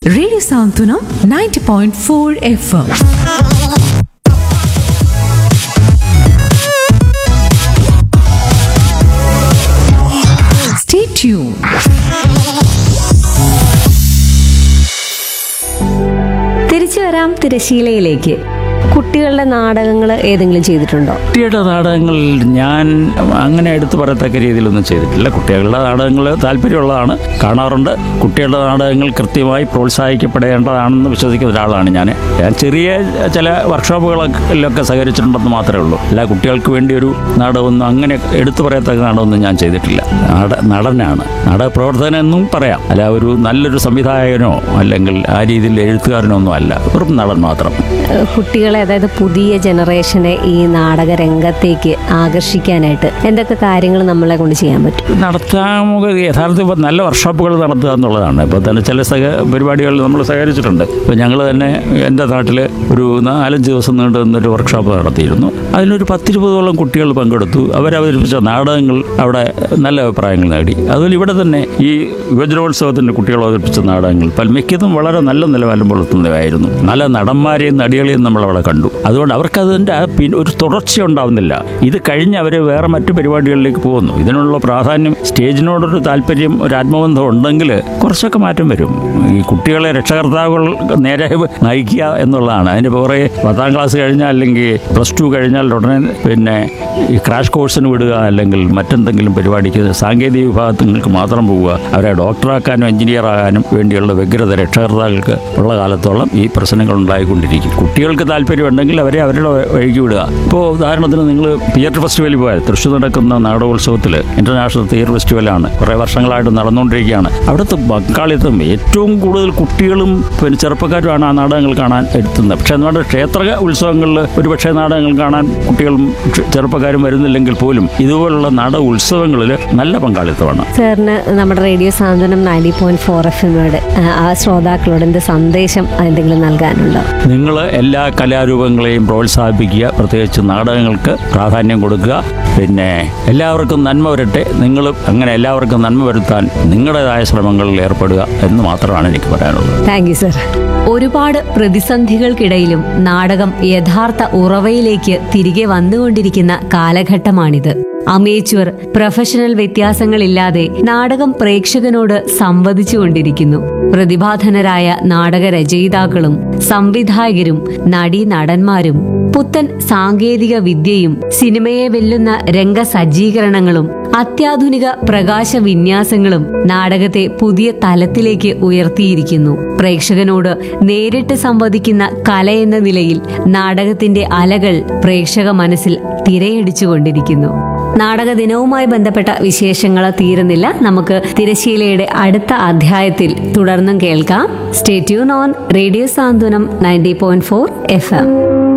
radio Santhwanam ninety point four F M stay tune തിരിച്ചു വരാം തിരശീലയിലേക്ക് കുട്ടികളുടെ നാടകങ്ങൾ ഏതെങ്കിലും ചെയ്തിട്ടുണ്ടോ കുട്ടിയുടെ നാടകങ്ങൾ ഞാൻ അങ്ങനെ എടുത്തു പറയത്തക്ക രീതിയിലൊന്നും ചെയ്തിട്ടില്ല കുട്ടികളുടെ നാടകങ്ങൾ താല്പര്യമുള്ളതാണ് കാണാറുണ്ട് കുട്ടികളുടെ നാടകങ്ങൾ കൃത്യമായി പ്രോത്സാഹിക്കപ്പെടേണ്ടതാണെന്ന് വിശ്വസിക്കുന്ന ഒരാളാണ് ഞാൻ ഞാൻ ചെറിയ ചില വർക്ക്ഷോപ്പുകളിലൊക്കെ സഹകരിച്ചിട്ടുണ്ടെന്ന് മാത്രമേ ഉള്ളൂ അല്ല കുട്ടികൾക്ക് വേണ്ടി ഒരു നാടകമൊന്നും അങ്ങനെ എടുത്തു പറയത്തക്ക നാടകമൊന്നും ഞാൻ ചെയ്തിട്ടില്ല നാട നടനാണ് നാടക പ്രവർത്തകനെന്നും പറയാം അല്ല ഒരു നല്ലൊരു സംവിധായകനോ അല്ലെങ്കിൽ ആ രീതിയിൽ എഴുത്തുകാരനോ ഒന്നും അല്ല വെറും നടൻ മാത്രം ഏഹ് കുട്ടികളെ അതായത് പുതിയ ജനറേഷനെ ഈ നാടക രംഗത്തേക്ക് ആകർഷിക്കാനായിട്ട് എന്തൊക്കെ കാര്യങ്ങൾ നമ്മളെ കൊണ്ട് ചെയ്യാൻ പറ്റും നടത്താമുക യഥാർത്ഥത്തിൽ ഇപ്പോൾ നല്ല വർക്ക്ഷോപ്പുകൾ നടത്തുക എന്നുള്ളതാണ് ഇപ്പോൾ തന്നെ ചില സഹ പരിപാടികൾ നമ്മൾ സഹകരിച്ചിട്ടുണ്ട് ഇപ്പോൾ ഞങ്ങൾ തന്നെ എൻ്റെ നാട്ടിൽ ഒരു നാലഞ്ച് ദിവസം നീണ്ടു നിന്നൊരു വർക്ക്ഷോപ്പ് നടത്തിയിരുന്നു അതിലൊരു പത്തിരുപതോളം കുട്ടികൾ പങ്കെടുത്തു അവരവതരിപ്പിച്ച നാടകങ്ങൾ അവിടെ നല്ല അഭിപ്രായങ്ങൾ നേടി അതുപോലെ ഇവിടെ തന്നെ ഈ യുവജനോത്സവത്തിൻ്റെ കുട്ടികൾ അവതരിപ്പിച്ച നാടകങ്ങൾ പല മിക്കതും വളരെ നല്ല നിലവാരം പുലർത്തുന്നവയായിരുന്നു നല്ല നടന്മാരെയും നടികളെയും നമ്മൾ അവിടെ കണ്ടു അതുകൊണ്ട് അവർക്ക് അതിൻ്റെ പിന്നെ ഒരു തുടർച്ച ഉണ്ടാവുന്നില്ല ഇത് കഴിഞ്ഞ് അവർ വേറെ മറ്റു പരിപാടികളിലേക്ക് പോകുന്നു ഇതിനുള്ള പ്രാധാന്യം സ്റ്റേജിനോടൊരു താല്പര്യം ഒരു ആത്മബന്ധം ഉണ്ടെങ്കിൽ കുറച്ചൊക്കെ മാറ്റം വരും ഈ കുട്ടികളെ രക്ഷകർത്താക്കൾ നേരെ നയിക്കുക എന്നുള്ളതാണ് അതിന് പുറകെ പത്താം ക്ലാസ് കഴിഞ്ഞാൽ അല്ലെങ്കിൽ പ്ലസ് ടു കഴിഞ്ഞാൽ ഉടനെ പിന്നെ ഈ ക്രാഷ് കോഴ്സിന് വിടുക അല്ലെങ്കിൽ മറ്റെന്തെങ്കിലും പരിപാടിക്ക് സാങ്കേതിക വിഭാഗങ്ങൾക്ക് മാത്രം പോവുക അവരെ ഡോക്ടറാക്കാനും എഞ്ചിനീയർ ആകാനും വേണ്ടിയുള്ള വ്യഗ്രത രക്ഷകർത്താക്കൾക്ക് ഉള്ള കാലത്തോളം ഈ പ്രശ്നങ്ങൾ ഉണ്ടായിക്കൊണ്ടിരിക്കും കുട്ടികൾക്ക് താല്പര്യമുണ്ടെങ്കിൽ അവരെ അവരുടെ വഴിക്ക് വിടുക ഇപ്പോൾ ഉദാഹരണത്തിന് നിങ്ങൾ തിയേറ്റർ ഫെസ്റ്റിവലിൽ പോയാൽ തൃശ്ശൂർ നടക്കുന്ന നാടകോത്സവത്തിൽ ഇന്റർനാഷണൽ തിയേറ്റർ ഫെസ്റ്റിവലാണ് കുറേ വർഷങ്ങളായിട്ട് നടന്നുകൊണ്ടിരിക്കുകയാണ് അവിടുത്തെ പങ്കാളിത്തം ഏറ്റവും കൂടുതൽ കുട്ടികളും പിന്നെ ചെറുപ്പക്കാരുമാണ് ആ നാടകങ്ങൾ കാണാൻ എത്തുന്നത് പക്ഷേ നമ്മുടെ ക്ഷേത്ര ഉത്സവങ്ങളിൽ ഒരുപക്ഷെ നാടകങ്ങൾ കാണാൻ കുട്ടികളും ക്ഷ- ചെറുപ്പക്കാരും വരുന്നില്ലെങ്കിൽ പോലും ഇതുപോലുള്ള നാടക ഉത്സവങ്ങളിൽ നല്ല പങ്കാളിത്തമാണ് സാറിന് നമ്മുടെ radio Santhwanam ninety point four F എമ്മോട് ആ ശ്രോതാക്കളോട് എന്ത് സന്ദേശം എന്തെങ്കിലും നൽകാനുണ്ടോ നിങ്ങൾ എല്ലാ കലാരൂപങ്ങളെയും പ്രോത്സാഹിപ്പിക്കുക പ്രത്യേകിച്ച് നാടകങ്ങൾക്ക് പ്രാധാന്യം കൊടുക്കുക പിന്നെ എല്ലാവർക്കും നന്മ വരട്ടെ നിങ്ങൾ അങ്ങനെ എല്ലാവർക്കും നന്മ വരുത്താൻ നിങ്ങളുടേതായ ശ്രമങ്ങളിൽ ഏർപ്പെടുക എന്ന് മാത്രമാണ് എനിക്ക് പറയാനുള്ളത് താങ്ക് യു സർ ഒരുപാട് പ്രതിസന്ധികൾക്കിടയിലും നാടകം യഥാർത്ഥ ഉറവയിലേക്ക് തിരികെ വന്നുകൊണ്ടിരിക്കുന്ന കാലഘട്ടമാണിത് അമേച്വർ പ്രൊഫഷണൽ വ്യത്യാസങ്ങളില്ലാതെ നാടകം പ്രേക്ഷകനോട് സംവദിച്ചുകൊണ്ടിരിക്കുന്നു പ്രതിഭാധനരായ നാടക രചയിതാക്കളും സംവിധായകരും നടീനടന്മാരും പുത്തൻ സാങ്കേതിക വിദ്യയും സിനിമയെ വെല്ലുന്ന രംഗസജ്ജീകരണങ്ങളും അത്യാധുനിക പ്രകാശ വിന്യാസങ്ങളും നാടകത്തെ പുതിയ തലത്തിലേക്ക് ഉയർത്തിയിരിക്കുന്നു പ്രേക്ഷകനോട് നേരിട്ട് സംവദിക്കുന്ന കലയെന്ന നിലയിൽ നാടകത്തിന്റെ അലകൾ പ്രേക്ഷക മനസ്സിൽ തിരയടിച്ചുകൊണ്ടിരിക്കുന്നു നാടക ദിനവുമായി ബന്ധപ്പെട്ട വിശേഷങ്ങൾ തീരുന്നില്ല നമുക്ക് തിരശീലയുടെ അടുത്ത അധ്യായത്തിൽ തുടർന്നും കേൾക്കാം stay tune on radio Santhwanam ninety point four F M